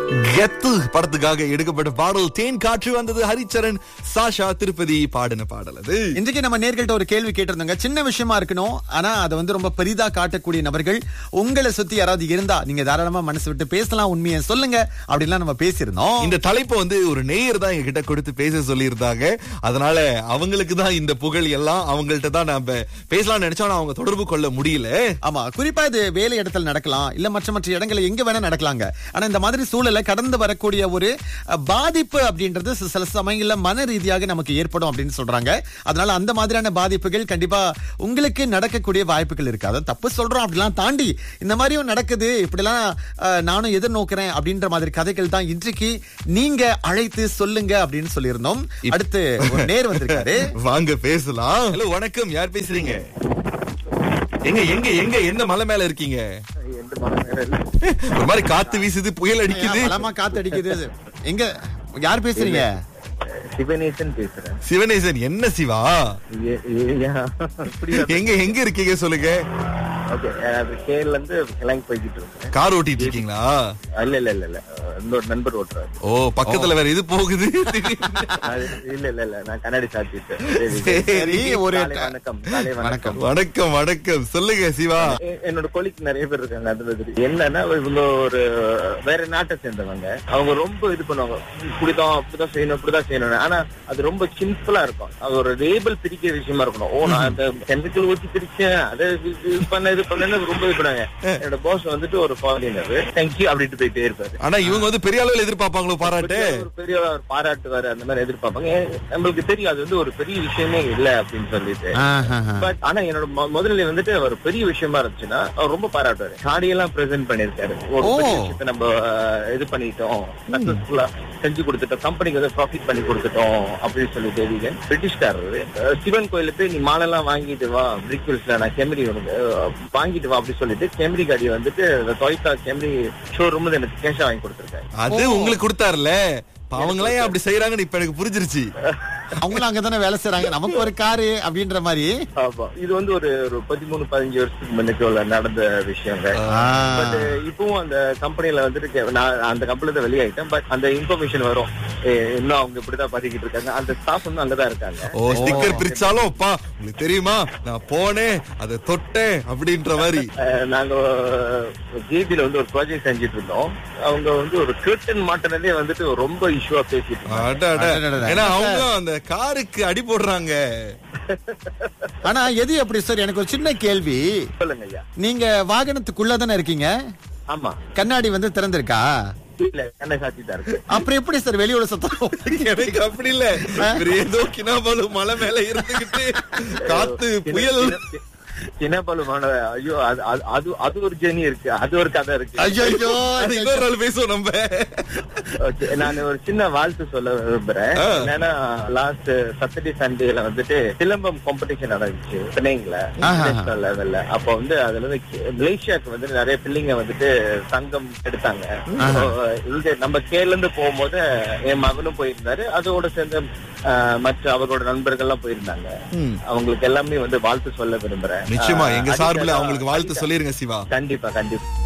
கெத்து படத்துக்காக எடுக்கப்பட்ட பாடல் தேன் காற்று வந்தது ஹரிச்சரன் சாஷா திருப்பதி பாடின பாடல் அது இன்றைக்கு நம்ம நேர்கள்ட்ட ஒரு கேள்வி கேட்டிருந்தோங்க சின்ன விஷயமா இருக்கணும் ஆனா அதை வந்து ரொம்ப பெரிதா காட்டக்கூடிய நபர்கள் உங்களை சுத்தி யாராவது இருந்தா நீங்க தாராளமா மனசு விட்டு பேசலாம் உண்மையை சொல்லுங்க அப்படின்லாம் நம்ம பேசியிருந்தோம் இந்த தலைப்பை வந்து ஒரு நேயர் தான் எங்க கிட்ட கொடுத்து பேச சொல்லியிருந்தாங்க அதனால அவங்களுக்கு தான் இந்த புகழ் எல்லாம் அவங்கள்ட்ட தான் நாம பேசலாம்னு நினைச்சோம் ஆனா அவங்க தொடர்பு கொள்ள முடியல ஆமா குறிப்பா இது வேலை இடத்துல நடக்கலாம் இல்ல மற்ற மற்ற இடங்கள்ல எங்க வேணா நடக்கலாங்க ஆனா இந்த மாதிரி சூழலை கடந்து வரக்கூடிய ஒரு அஹ், பாதிப்பு அப்படின்றது சி- சில சமயங்கள்ல மன ரீதியாக நமக்கு ஏற்படும் அப்படின்னு சொல்றாங்க அதனால அந்த மாதிரியான பாதிப்புகள் கண்டிப்பா உங்களுக்கு நடக்கக்கூடிய வாய்ப்புகள் இருக்கு அதை தப்பு சொல்றோம் அப்படிலாம் தாண்டி இந்த மாதிரியும் நடக்குது இப்படிலாம் அஹ், நானும் எதிர்நோக்கிறேன் அப்படின்ற மாதிரி கதைகள் தான் இன்றைக்கு நீங்க அழைத்து சொல்லுங்க அப்படின்னு சொல்லியிருந்தோம் அடுத்து ஒரு நேர் வந்திருக்காரு வாங்க பேசலாம் ஹலோ வணக்கம் யார் பேசுறீங்க எங்க எங்க எங்க எந்த மலை மேல இருக்கீங்க எந்த மனம் வேற இல்ல. ஒரு மாதிரி காத்து வீசுது புயல் அடிக்குது பலமா காத்து அடிக்குது எங்க யார் பேசுறீங்க சிவனேசன் பேசுறேன் சிவனேசன் என்ன சிவா ஏ- ஏ- ஏன் அப்படியா? எங்க எங்க இருக்கீங்க சொல்லுங்க Okay, அது கேரள இருந்து கிளம்பி போய்கிட்டு இருக்கேன் கார் ஓட்டிட்டு இருக்கீங்களா இல்ல இல்ல இல்ல இல்ல இன்னொரு நண்பர் ஓட்டுறாரு ஓ பக்கத்துல வேற இது போகுது அது இல்ல இல்ல இல்ல நான் கண்ணாடி சாத்திட்டேன் சரி, சரி, ஒரு காலை வணக்கம் காலை வணக்கம் வணக்கம் வணக்கம் சொல்லுங்க சிவா எ- என்னோட கொலிக்கு நிறைய பேர் இருக்காங்க அது மாதிரி என்னன்னா இவங்க ஒரு வேற நாட்டை சேர்ந்தவங்க அவங்க ரொம்ப இது பண்ணுவாங்க இப்படிதான் அப்படிதான் செய்யணும் இப்படிதான் செய்யணும் ஆனா அது ரொம்ப சிம்பிளா இருக்கும் அது ஒரு லேபிள் பிரிக்கிற விஷயமா இருக்கணும் ஓ நான் அந்த கெமிக்கல் ஊத்தி பிரிச்சேன் அதை இது இது பண்ண இது பண்ணு ரொம்ப இது பண்ணாங்க என்னோட பாஸ் வந்துட்டு ஒரு ஃபாரினர் தேங்க்யூ அப்படின்ட்டு போயிட்டே இருப்பாரு ஆனா இவங்க வந்து பெரிய அளவில் எதிர்பார்ப்பாங்களோ பாராட்டு ஒரு பெரிய ஒரு பாராட்டுவாரு அந்த மாதிரி எதிர்பார்ப்பாங்க ஏன் நம்மளுக்கு தெரியும் அது வந்து ஒரு பெரிய விஷயமே இல்ல அப்படின்னு சொல்லிட்டு ஆஹாஹா. பட் ஆனா என்னோட மொ- முதல்ல வந்துட்டு ஒரு பெரிய விஷயமா இருந்துச்சுன்னா அவர் ரொம்ப பாராட்டுவாரு சாடியெல்லாம் பிரசென்ட் பண்ணிருக்காரு ஒரு ஓ. பெரிய விஷயத்தை நம்ம அஹ், இது பண்ணிட்டோம் சக்சஸ்ஃபுல்லா செஞ்சு கொடுத்துட்டோம் கம்பெனிக்கு வந்து ப்ராஃபிட் பண்ணி கொடுத்துட்டோம் அப்படின்னு சொல்லிட்டு வீகன் பிரிட்டிஷ்காரரு அஹ், சிவன் கோயிலுக்கு போய் நீ மாலெல்லாம் வாங்கிட்டு வா பிரிக்வல்ஸ்ல நான் கெமரி உனக்கு அஹ், வாங்கிட்டு வா அப்படி சொல்லிட்டு கெமரி காடி வந்துட்டு டொய்டா கெமரி ஷோரூம் எனக்கு கேஷா வாங்கி கொடுத்துருக்காரு அது உங்களுக்கு கொடுத்தாருல இப்ப அவங்களே ஏன் அப்படி செய்யறாங்கன்னு இப்ப எனக்கு புரிஞ்சிருச்சு அவங்களும் அங்கதானே வேலை செய்றாங்க நமக்கு ஒரு காரு அப்படின்ற மாதிரி ஆமா இது வந்து ஒரு ஒரு பதிமூணு பதினஞ்சு வருஷத்துக்கு முன்னுக்கு உள்ள நடந்த விஷயங்க ஆ. பட் இப்பவும் அந்த கம்பெனில வந்துட்டு கே- நான் அந்த கம்பெனில தான் வெளியாயிட்டேன் பட் அந்த இன்ஃபர்மேஷன் வரும் ஏ, இன்னும் அவங்க இப்படிதான் பதிக்கிட்டு இருக்காங்க அந்த ஸ்டாஃப் வந்து அங்கதான் இருக்காங்க ஓ ஸ்டிக்கர் பிரிச்சாலும் அப்பா உங்களுக்கு தெரியுமா நான் போனேன் அதை தொட்டேன் அப்படின்ற மாதிரி அஹ், நாங்க ஜேபில வந்து ஒரு ப்ராஜெக்ட் செஞ்சுட்டு இருந்தோம் அவங்க வந்து ஒரு கர்டன் மாட்டினதே வந்துட்டு ரொம்ப இஷ்யூவா பேசிட்டு இருந்தாங்க அட, அட. அடடடட. ஏன்னா அவங்க அந்த காருக்கு அடி போடுறாங்க ஆனா எது எப்படி சார் எனக்கு ஒரு சின்ன கேள்வி சொல்லுங்க ஐயா நீங்க வாகனத்துக்குள்ள தானே இருக்கீங்க ஆமா கண்ணாடி வந்து திறந்திருக்கா இல்ல என்ன சாட்சி தான் இருக்கு அப்புறம் எப்படி சார் வெளியோட சத்தம் எனக்கு அப்படி இல்ல இவரு ஏதோ கினாபாலு மலை மேல இருந்துகிட்டு காத்து புயல் சின்னபாலுமான ஐயோ அது அது- அது அது ஒரு ஜேர்னி இருக்கு அது ஒரு கதை இருக்கு ஐயோ அது இன்னொரு நாள் பேசுவோம் நம்ம Okay, நான் ஒரு சின்ன வாழ்த்து சொல்ல விரும்புறேன் ஆ. என்னன்னா லாஸ்ட் சாட்டர்டே சண்டேல வந்துட்டு சிலம்பம் காம்படிஷன் நடந்துச்சு சென்னைங்கள ஆஹா. நேஷனல் லெவல்ல அப்ப வந்து அதுல வந்து கே- மலேசியாக்கு வந்து நிறைய பிள்ளைங்க வந்துட்டு தங்கம் எடுத்தாங்க So, இங்க நம்ம கேரள இருந்து போகும்போது என் மகனும் போயிருந்தாரு அதோட சேர்ந்து ஆஹ், மற்ற அவரோட நண்பர்கள் எல்லாம் போயிருந்தாங்க அவங்களுக்கு எல்லாமே வந்து வாழ்த்து சொல்ல விரும்புறேன் நிச்சயமா ஆஹ், எங்க சார்பில் அதிகா- அவங்களுக்கு வாழ்த்து சொல்லிருங்க சிவா கண்டிப்பா கண்டிப்பா